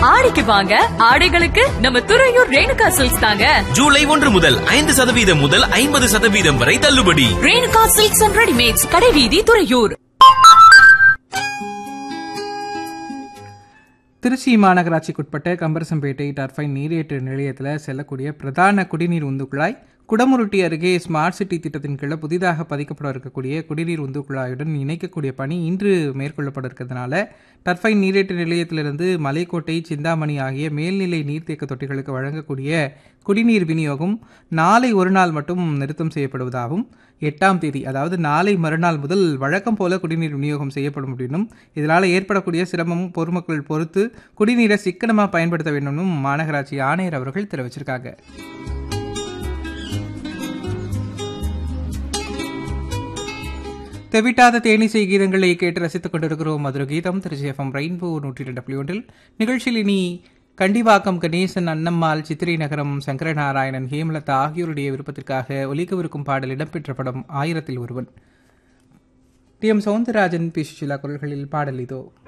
ஆடிக்கு வாங்க ஆடைகளுக்கு நம்ம துறையூர் ரேணுகா சில்க்ஸ் தாங்க ஜூலை ஒன்று முதல் ஐந்து சதவீதம் முதல் ஐம்பது சதவீதம் வரை தள்ளுபடி ரேணுகா சில்க்ஸ் அண்ட் ரெடிமேட்ஸ் கடைவீதி துறையூர் திருச்சி மாநகராட்சிக்குட்பட்ட கம்பரசம்பேட்டை டர்பைன் நீரேற்று நிலையத்தில் செல்லக்கூடிய பிரதான குடிநீர் உந்து குழாய் குடமுருட்டி அருகே ஸ்மார்ட் சிட்டி திட்டத்தின் கீழ் புதிதாக பதிக்கப்பட இருக்கக்கூடிய குடிநீர் உந்து குழாயுடன் இணைக்கக்கூடிய பணி இன்று மேற்கொள்ளப்பட இருக்கிறதுனால டர்பைன் நீரேற்று நிலையத்திலிருந்து மலைக்கோட்டை சிந்தாமணி ஆகிய மேல்நிலை நீர்த்தேக்க தொட்டிகளுக்கு வழங்கக்கூடிய குடிநீர் விநியோகம் நாளை ஒரு நாள் மட்டும் நிறுத்தம் செய்யப்படுவதாகவும் எட்டாம் தேதி அதாவது நாளை மறுநாள் முதல் வழக்கம் போல குடிநீர் விநியோகம் செய்யப்படும் அப்படின்னும் இதனால் ஏற்படக்கூடிய சிரமம் பொதுமக்கள் பொறுத்து குடிநீரை சிக்கனமாக பயன்படுத்த வேண்டும்னு மாநகராட்சி ஆணையர் அவர்கள் தெரிவிச்சிருக்காங்க தெவிட்டாத தேனிசை கீதங்களை கேட்டு ரசித்துக் கொண்டிருக்கிறோம் மதுரை கீதம் திருச்சி எஃப்எம் ரெயின்போ நூற்றி ரெண்டு புள்ளி ஒன்றில் நிகழ்ச்சியில் இனி கண்டிவாக்கம் கணேசன் அன்னம்மாள் சித்திரை நகரம் சங்கரநாராயணன் ஹேமலதா ஆகியோருடைய விருப்பத்திற்காக ஒலிக்கவிருக்கும் பாடல் இடம்பெற்ற படம் Aayirathil Oruvan T M Soundararajan P Susheela குரல்களில் பாடல் இதோ